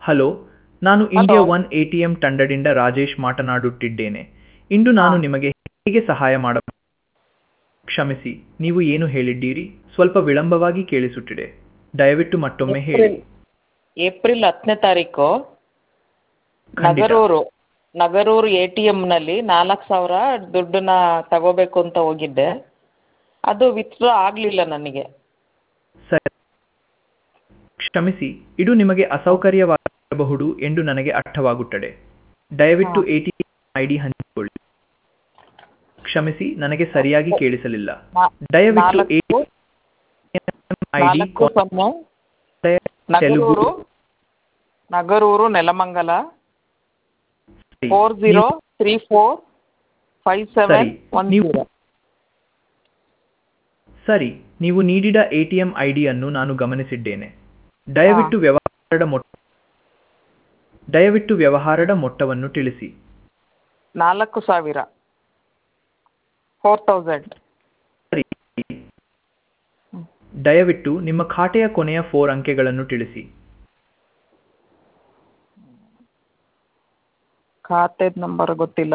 Hello ನಾನು India one A T M ತಂಡದಿಂದ ರಾಜೇಶ್ ಮಾತನಾಡುತ್ತಿದ್ದೇನೆ ಇಂದು ನಾನು ನಿಮಗೆ ಹೇಗೆ ಸಹಾಯ ಮಾಡ ಕ್ಷಮಿಸಿ ನೀವು ಏನು ಹೇಳಿದ್ದೀರಿ ಸ್ವಲ್ಪ ವಿಳಂಬವಾಗಿ ಕೇಳಿಸುತ್ತಿದೆ ದಯವಿಟ್ಟು ಮತ್ತೊಮ್ಮೆ ಹೇಳಿ ಏಪ್ರಿಲ್ ಏಪ್ರಿಲ್ ಹತ್ತನೇ ತಾರೀಕು ಖಂಡಿತ. ನಗರೂರು ನಗರೂರು ಎ ಟಿ ಎಮ್ನಲ್ಲಿ ನಾಲ್ಕು ಸಾವಿರ ದುಡ್ಡನ್ನ ತಗೋಬೇಕು ಅಂತ ಹೋಗಿದ್ದೆ ಅದು ವಿತ್ಡ್ರಾ ಆಗಲಿಲ್ಲ ನನಗೆ ಸರಿ ಕ್ಷಮಿಸಿ ಇದು ನಿಮಗೆ ಅಸೌಕರ್ಯವಾಗಿರಬಹುದು ಎಂದು ನನಗೆ ಅರ್ಥವಾಗುತ್ತದೆ ದಯವಿಟ್ಟು A T M I D ಹಂಚಿಕೊಳ್ಳಿ ಕ್ಷಮಿಸಿ ನನಗೆ ಸರಿಯಾಗಿ ಕೇಳಿಸಲಿಲ್ಲ ನಾ- ದಯವಿಟ್ಟು ಎ ನಾಲ್ಕು ಐ ಡಿ ನಾಲ್ಕು ಸೊನ್ನೆ Telugu Nagaruru Nagaruru Nelamangala four zero three four five seven ಸರಿ, ಒನ್ ನೀವು- ಜೀರೋ ಸರಿ ನೀವು ನೀಡಿದ ಎಟಿಎಂ ಐಡಿಯನ್ನು ನಾನು ಗಮನಿಸಿದ್ದೇನೆ ದಯವಿಟ್ಟು ವ್ಯವಹಾರದ ಮೊತ್ತ ದಯವಿಟ್ಟು ವ್ಯವಹಾರದ ಮೊತ್ತವನ್ನು ತಿಳಿಸಿ ನಾಲ್ಕು ಸಾವಿರ ಫೋರ್ ತೌಸಂಡ್ ಸರಿ ದಯವಿಟ್ಟು ನಿಮ್ಮ ಖಾತೆಯ ಕೊನೆಯ ಫೋರ್ ಅಂಕೆಗಳನ್ನು ತಿಳಿಸಿ ಖಾತೆದ ನಂಬರ್ ಗೊತ್ತಿಲ್ಲ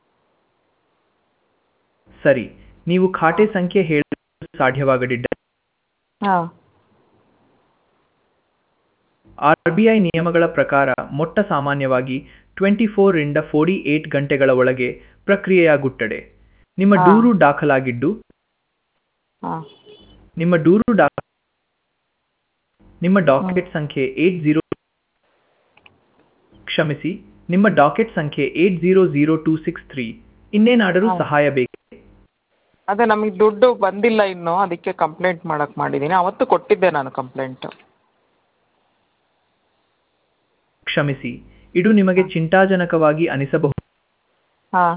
ಸರಿ ನೀವು ಖಾತೆ ಸಂಖ್ಯೆ ಹೇಳಲು ಸಾಧ್ಯವಾಗದಿದ್ದ ಹಾಂ ಆರ್ ಬಿ ಐ ನಿಯಮಗಳ ಪ್ರಕಾರ ಮೊಟ್ಟ ಸಾಮಾನ್ಯವಾಗಿ ಟ್ವೆಂಟಿ ರಿಂದ ಫೋರ್ಟಿ ಏಟ್ ಗಂಟೆಗಳ ಒಳಗೆ ಪ್ರಕ್ರಿಯೆಯಾಗುತ್ತದೆ ನಿಮ್ಮ ಹಾ. ದೂರು ದಾಖಲಾಗಿದ್ದು ಹಾಂ ನಿಮ್ಮ ದೂರು ಡಾ ನಿಮ್ಮ ಡಾಕೆಟ್ ಸಂಖ್ಯೆ ಏಟ್ ಜೀರೋ ಕ್ಷಮಿಸಿ ನಿಮ್ಮ ಡಾಕೆಟ್ ಸಂಖ್ಯೆ eight zero zero two six three ಇನ್ನೇನಾದರೂ ಹಾ. ಸಹಾಯ ಬೇಕು ಅದೇ ನಮಗೆ ದುಡ್ಡು ಬಂದಿಲ್ಲ ಇನ್ನು ಅದಕ್ಕೆ ಕಂಪ್ಲೇಂಟ್ ಮಾಡಕ್ಕೆ ಮಾಡಿದ್ದೀನಿ ಅವತ್ತು ಕೊಟ್ಟಿದ್ದೆ ನಾನು ಕಂಪ್ಲೇಂಟು ಕ್ಷಮಿಸಿ ಇದು ನಿಮಗೆ ಚಿಂತಾಜನಕವಾಗಿ ಅನಿಸಬಹುದು ಹಾಂ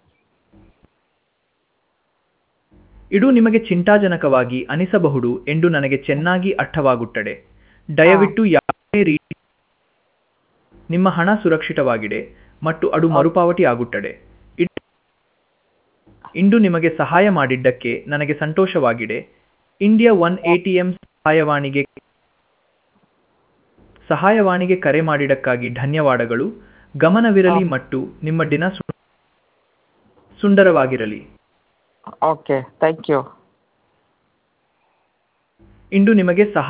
ಇದು ನಿಮಗೆ ಚಿಂತಾಜನಕವಾಗಿ ಅನಿಸಬಹುದು ಎಂದು ನನಗೆ ಚೆನ್ನಾಗಿ ಅರ್ಥವಾಗುತ್ತದೆ ದಯವಿಟ್ಟು ಯಾವುದೇ ರೀತಿ ನಿಮ್ಮ ಹಣ ಸುರಕ್ಷಿತವಾಗಿದೆ ಮತ್ತು ಅದು ಮರುಪಾವತಿ ಆಗುತ್ತದೆ ಇದ್- ಇಂದು ನಿಮಗೆ ಸಹಾಯ ಮಾಡಿದ್ದಕ್ಕೆ ನನಗೆ ಸಂತೋಷವಾಗಿದೆ ಇಂಡಿಯಾ ಒನ್ ಎಟಿಎಂ ಸಹಾಯವಾಣಿಗೆ ಸಹಾಯವಾಣಿಗೆ ಕರೆ ಮಾಡಿದ್ದಕ್ಕಾಗಿ ಧನ್ಯವಾದಗಳು ಗಮನವಿರಲಿ ಮತ್ತು ನಿಮ್ಮ ದಿನ ಸು- ಸುಂದರವಾಗಿರಲಿ ಓಕೆ ಥ್ಯಾಂಕ್ ಯು ಇಂದು ನಿಮಗೆ ಸಹಾಯ